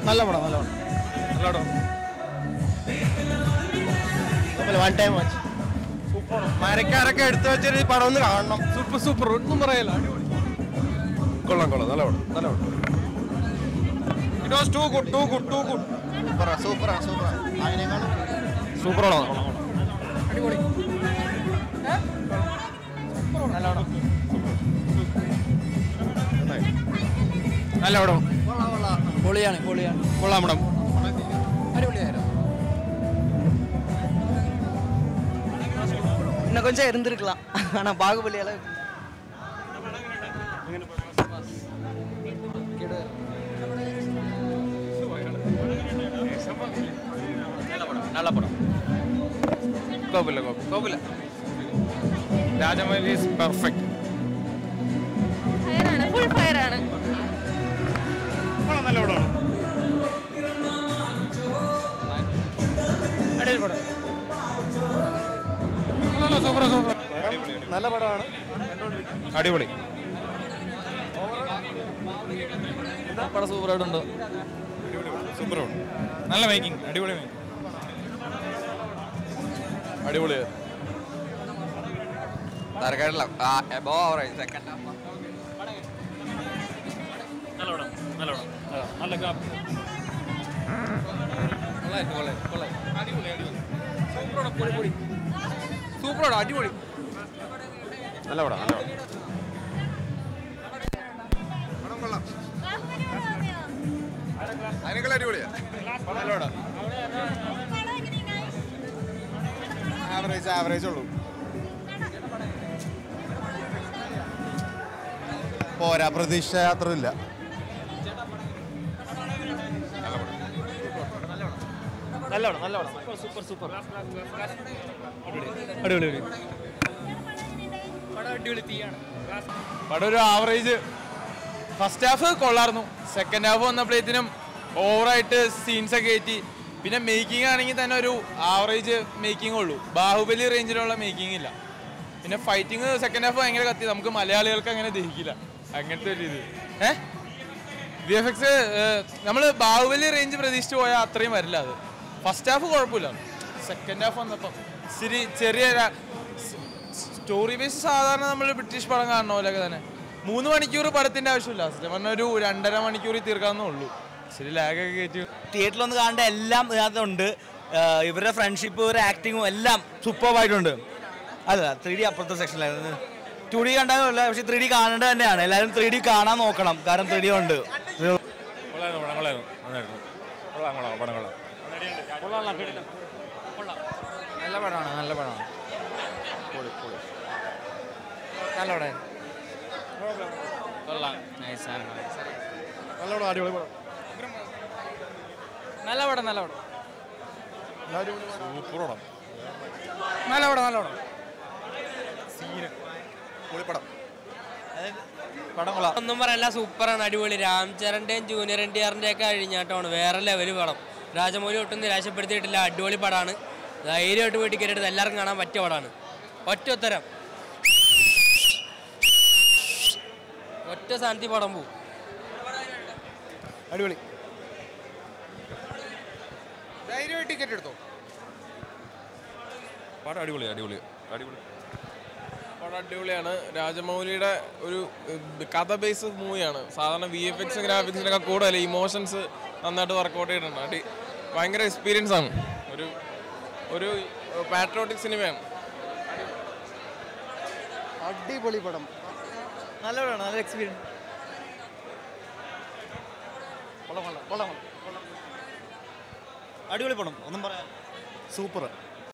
നല്ല പടം നല്ല പടം നല്ല പടം വൺ ടൈം വാച്ച് മരക്കാരൊക്കെ എടുത്തു വെച്ചൊരു പടം ഒന്ന് കാണണം സൂപ്പർ സൂപ്പർ ഒന്നും പറയല്ല കൊള്ളാം കൊള്ളാം നല്ല പടം നല്ല പടം it was too good too good too good സൂപ്പറാണ് സൂപ്പറാണ് സൂപ്പറാണ് അതിനേക്കാളും സൂപ്പർ ആണോ നല്ല പടം പൊളിയാണ് പൊളിയാണ് കൊള്ളാം പടം അടിപൊളിയായിരുന്നു இன்னும் கொஞ்சம் இருந்திருக்கலாம் ஆனால் பாகுபலி அளவுக்கு നല്ല പടം കുഴപ്പമില്ല കുഴപ്പമില്ല കുഴപ്പമില്ല രാജമൗലി ഈസ് പെർഫെക്റ്റ് ഫയറാണ് ഫുൾ ഫയറാണ് നല്ല പടമാണ് സൂപ്പർ സൂപ്പർ നല്ല പടമാണ് അടിപൊളി പടം സൂപ്പറായിട്ടുണ്ട് സൂപ്പർ നല്ല മേക്കിംഗ് അടിപൊളി മേക്കിംഗ് അടിപൊളിയായി തരക്കേടില്ല എബോ ആവറേജ് സെക്കൻഡ് ഹാഫ് സൂപ്പറാണ് അടിപൊളി നല്ല പടം നല്ല പടം അതിനേക്കാൾ അടിപൊളിയാ നല്ല പടം ആവറേജ് ആവറേജ് ഉള്ളൂ പോരാ പ്രതീക്ഷ അത്ര ഇല്ല നല്ല പടം നല്ല പടം സൂപ്പർ സൂപ്പർ അടിപൊളി പടം ഒരു ആവറേജ് ഫസ്റ്റ് ഹാഫ് കൊള്ളായിരുന്നു സെക്കൻഡ് ഹാഫ് വന്നപ്പോഴത്തേനും ഓവറായിട്ട് സീൻസ് ഒക്കെ കയറ്റി പിന്നെ മേക്കിംഗ് ആണെങ്കിൽ തന്നെ ഒരു ആവറേജ് മേക്കിംഗ് ഉള്ളൂ ബാഹുബലി റേഞ്ചിലുള്ള മേക്കിംഗ് ഇല്ല പിന്നെ ഫൈറ്റിംഗ് സെക്കൻഡ് ഹാഫ് ഭയങ്കര കത്തി നമുക്ക് മലയാളികൾക്ക് അങ്ങനെ ദഹിക്കില്ല അങ്ങനത്തെ ഒരു ഇത് ഏഹ് വി എഫ് എക്സ് നമ്മൾ ബാഹുബലി റേഞ്ച് പ്രതീക്ഷിച്ച് പോയാൽ അത്രയും വരില്ല അത് ഫസ്റ്റ് ഹാഫ് കുഴപ്പമില്ല സെക്കൻഡ് ഹാഫ് വന്നപ്പം ഇച്ചിരി ചെറിയ സ്റ്റോറി ബേസ് സാധാരണ നമ്മൾ ബ്രിട്ടീഷ് പടം കാണുന്ന പോലെയൊക്കെ തന്നെ മൂന്ന് മണിക്കൂർ പടത്തിന്റെ ആവശ്യമില്ല സത്യം പറഞ്ഞാൽ ഒരു രണ്ടര മണിക്കൂറിൽ തീർക്കാവുന്നേ ഉള്ളൂ ശരി ലാഗൊക്കെ കയറ്റി തിയേറ്ററിൽ ഒന്ന് കാണേണ്ട എല്ലാം ഇതിനകത്തുണ്ട് ആഹ് ഇവരുടെ ഫ്രണ്ട്ഷിപ്പ് ഇവരുടെ ആക്ടിങ്ങും എല്ലാം സൂപ്പർബായിട്ടുണ്ട് അല്ല ത്രീ ഡി അപ്പുറത്തെ സെക്ഷനിലായിരുന്നു ടു ഡി കണ്ടാലല്ല പക്ഷെ ത്രീ ഡി കാണേണ്ടത് തന്നെയാണ് എല്ലാവരും ത്രീ ഡി കാണാൻ നോക്കണം കാരണം ത്രീ ഡി ഉണ്ട് കൊള്ളായിരുന്നു പടം കൊള്ളായിരുന്നു നന്നായിരുന്നു കൊള്ളാം കൊള്ളാം പടം കൊള്ളാം നല്ല പടമാണ് നല്ല പടമാണ് നല്ല പടം കൊള്ളാം നൈസാണ് നല്ല പടം അടിപൊളി പടം നല്ല പടം നല്ല പടം സൂപ്പർ പടം നല്ല പടം നല്ല പടം പൊളിപ്പടം പടം കൊള്ളാം ഒന്നും പറയല്ല സൂപ്പറാണ് അടിപൊളി രാംചരന്റെയും ജൂനിയർ എൻ ടി ആറിന്റെ ഒക്കെ കഴിഞ്ഞാട്ടമാണ് വേറെ ലെവല് പടം രാജമൗലി ഒട്ടും നിരാശപ്പെടുത്തിയിട്ടില്ല അടിപൊളി പടമാണ് ധൈര്യമായിട്ട് പോയി ടിക്കറ്റ് എടുത്ത് എല്ലാവർക്കും കാണാൻ പറ്റിയ പടമാണ് ഒറ്റ ഉത്തരം ഒറ്റ സ്ഥാനത്ത് പടം പോവും അടിപൊളി ധൈര്യമായിട്ട് ടിക്കറ്റ് എടുത്തോ പടം അടിപൊളി അടിപൊളി അടിപൊളി പടം അടിപൊളിയാണ് രാജമൗലിയുടെ ഒരു ഏഹ്, കഥ ബേസ് മൂവിയാണ് സാധാരണ വി എഫ് എക്സ് ഗ്രാഫിക്സിനൊക്കെ കൂടുതൽ ഇമോഷൻസ് നന്നായിട്ട് വർക്കൗട്ട് ചെയ്തിട്ടുണ്ട് അടി ഭയങ്കര എക്സ്പീരിയൻസ് ആണ് ഒരു ഒരു പാട്രോട്ടിക് സിനിമയാണ് അടിപൊളി പടം നല്ല പടമാണ് നല്ല എക്സ്പീരിയൻസ് കൊള്ളാം കൊള്ളാം കൊള്ളാം അടിപൊളി പടം ഒന്നും പറയാം സൂപ്പർ